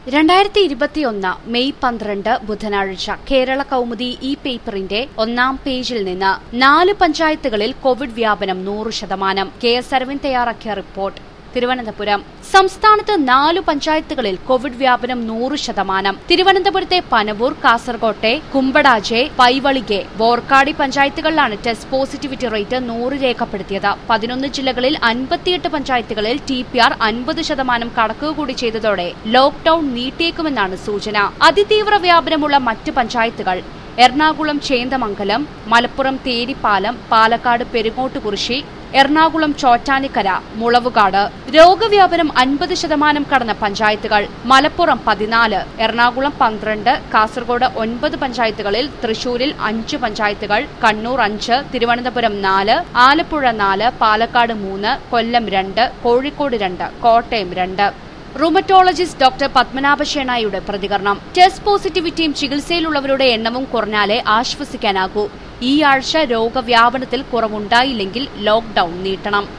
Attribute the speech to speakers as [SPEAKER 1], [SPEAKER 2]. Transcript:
[SPEAKER 1] രണ്ടായിരത്തി ഇരുപത്തിയൊന്ന് മെയ് പന്ത്രണ്ട് ബുധനാഴ്ച കേരള കൗമുദി ഈ പേപ്പറിന്റെ ഒന്നാം പേജിൽ നിന്ന് നാല് പഞ്ചായത്തുകളിൽ കോവിഡ് വ്യാപനം നൂറ് ശതമാനം കെ എസ് അരവിന്ദ് തയ്യാറാക്കിയ റിപ്പോർട്ട് തിരുവനന്തപുരം സംസ്ഥാനത്ത് നാലു പഞ്ചായത്തുകളിൽ കോവിഡ് വ്യാപനം നൂറ് ശതമാനം തിരുവനന്തപുരത്തെ പനവൂർ കാസർകോട്ടെ കുമ്പടാജെ പൈവളികെ ബോർക്കാടി പഞ്ചായത്തുകളിലാണ് ടെസ്റ്റ് പോസിറ്റിവിറ്റി റേറ്റ് നൂറ് രേഖപ്പെടുത്തിയത് പതിനൊന്ന് ജില്ലകളിൽ അൻപത്തിയെട്ട് പഞ്ചായത്തുകളിൽ ടി പി ആർ അൻപത് ശതമാനം കടക്കുകകൂടി ചെയ്തതോടെ ലോക്ഡൌൺ നീട്ടിയേക്കുമെന്നാണ് സൂചന അതിതീവ്ര വ്യാപനമുള്ള മറ്റ് പഞ്ചായത്തുകൾ എറണാകുളം ചേന്ദമംഗലം മലപ്പുറം തേരിപ്പാലം പാലക്കാട് പെരുങ്ങോട്ടുകുറിശി എറണാകുളം ചോറ്റാനിക്കര മുളവുകാട് രോഗവ്യാപനം അൻപത് ശതമാനം കടന്ന പഞ്ചായത്തുകൾ മലപ്പുറം പതിനാല് എറണാകുളം പന്ത്രണ്ട് കാസർഗോഡ് ഒൻപത് പഞ്ചായത്തുകളിൽ തൃശൂരിൽ അഞ്ച് പഞ്ചായത്തുകൾ കണ്ണൂർ അഞ്ച് തിരുവനന്തപുരം നാല് ആലപ്പുഴ നാല് പാലക്കാട് മൂന്ന് കൊല്ലം രണ്ട് കോഴിക്കോട് രണ്ട് കോട്ടയം രണ്ട് റൂമറ്റോളജിസ്റ്റ് ഡോക്ടർ പത്മനാഭ ഷേണായുടെ പ്രതികരണം ടെസ്റ്റ് പോസിറ്റിവിറ്റിയും ചികിത്സയിലുള്ളവരുടെ എണ്ണവും കുറഞ്ഞാലേ ആശ്വസിക്കാനാകൂ ഈ ആഴ്ച രോഗവ്യാപനത്തിൽ കുറവുണ്ടായില്ലെങ്കിൽ ലോക്ഡൌൺ നീട്ടണം